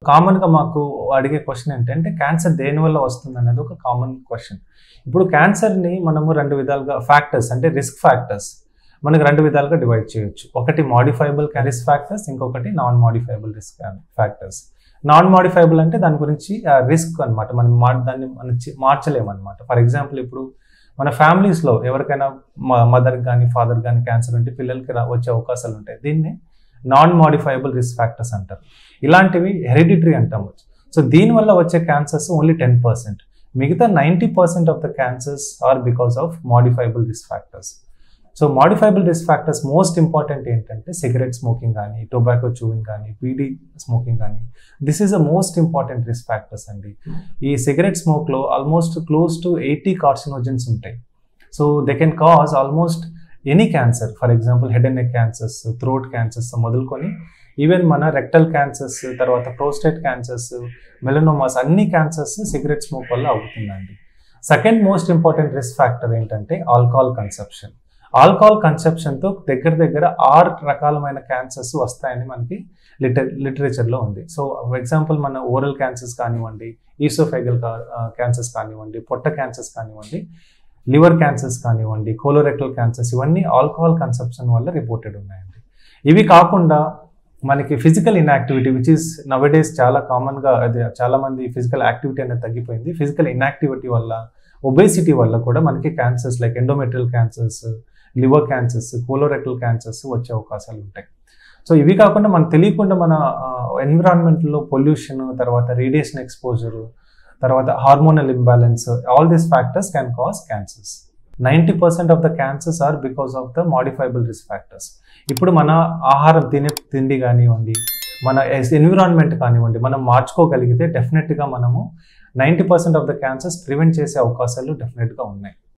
కామన్గా మాకు అడిగే క్వశ్చన్ ఏంటంటే క్యాన్సర్ దేని వల్ల వస్తుంది అనేది ఒక కామన్ క్వశ్చన్ ఇప్పుడు క్యాన్సర్ని మనము రెండు విధాలుగా ఫ్యాక్టర్స్ అంటే రిస్క్ ఫ్యాక్టర్స్ మనకు రెండు విధాలుగా డివైడ్ చేయొచ్చు ఒకటి మాడిఫైబుల్ రిస్క్ ఫ్యాక్టర్స్ ఇంకొకటి non modifiable risk factors non modifiable అంటే దాని గురించి రిస్క్ అనమాట మనం మా దాన్ని మనం మార్చలేమన్నమాట ఫర్ ఎగ్జాంపుల్ ఇప్పుడు మన ఫ్యామిలీస్లో ఎవరికైనా మదర్ కానీ ఫాదర్ కానీ క్యాన్సర్ ఉంటే పిల్లలకి రా వచ్చే అవకాశాలు ఉంటాయి దీన్ని నాన్ మాడిఫైబుల్ రిస్క్ ఫ్యాక్టర్స్ అంటారు ఇలాంటివి హెరిడిటరీ అంటాము సో దీనివల్ల వచ్చే క్యాన్సర్స్ ఓన్లీ టెన్ పర్సెంట్ మిగతా ninety percent of the cancers are because of modifiable risk factors so modifiable risk factors most important ఏంటంటే సిగరెట్ స్మోకింగ్ కానీ టొబాకో చూవింగ్ కానీ beedi smoking కానీ this is a most important risk factors అండి ఈ cigarette స్మోక్లో almost close to eighty carcinogens ఉంటాయి so they can cause almost any cancer for example head and neck cancers throat cancers మొదలుకొని even మన rectal cancers తర్వాత prostate cancers melanomas అన్ని cancers cigarette smoke వల్ల అవుతుందండి second most important risk factor ఏంటంటే alcohol conception alcohol కన్సెప్షన్తో దగ్గర దగ్గర ఆరు రకాలమైన క్యాన్సర్స్ వస్తాయని మనకి లిటర్ లిటరేచర్లో ఉంది సో ఎగ్జాంపుల్ మన ఓరల్ క్యాన్సర్స్ కానివ్వండి ఈసోఫెగల్ క్యాన్సర్స్ కానివ్వండి పొట్ట క్యాన్సర్స్ కానివ్వండి లివర్ క్యాన్సర్స్ కానివ్వండి కోలోరెక్టల్ క్యాన్సర్స్ ఇవన్నీ ఆల్కహాల్ కన్సెప్షన్ వల్ల రిపోర్టెడ్ ఉన్నాయండి ఇవి కాకుండా మనకి physical inactivity which is nowadays చాలా కామన్గా అది చాలా మంది ఫిజికల్ యాక్టివిటీ అనేది తగ్గిపోయింది ఫిజికల్ ఇన్యాక్టివిటీ వల్ల ఒబేసిటీ వల్ల కూడా మనకి cancers like endometrial cancers liver cancers colorectal cancers వచ్చే అవకాశాలు ఉంటాయి సో ఇవి కాకుండా మనకు తెలియకుండా మన ఎన్విరాన్మెంట్లో పొల్యూషన్ తర్వాత రేడియేషన్ ఎక్స్పోజర్ తర్వాత hormonal imbalance all these factors can cause cancers ninety percent of the cancers are because of the modifiable risk factors ఇప్పుడు మన ఆహారం తినే తిండి కానివ్వండి మన ఎన్విరాన్మెంట్ కానివ్వండి మనం మార్చుకోగలిగితే డెఫినెట్గా మనము ninety percent of the cancers prevent చేసే అవకాశాలు డెఫినెట్గా ఉన్నాయి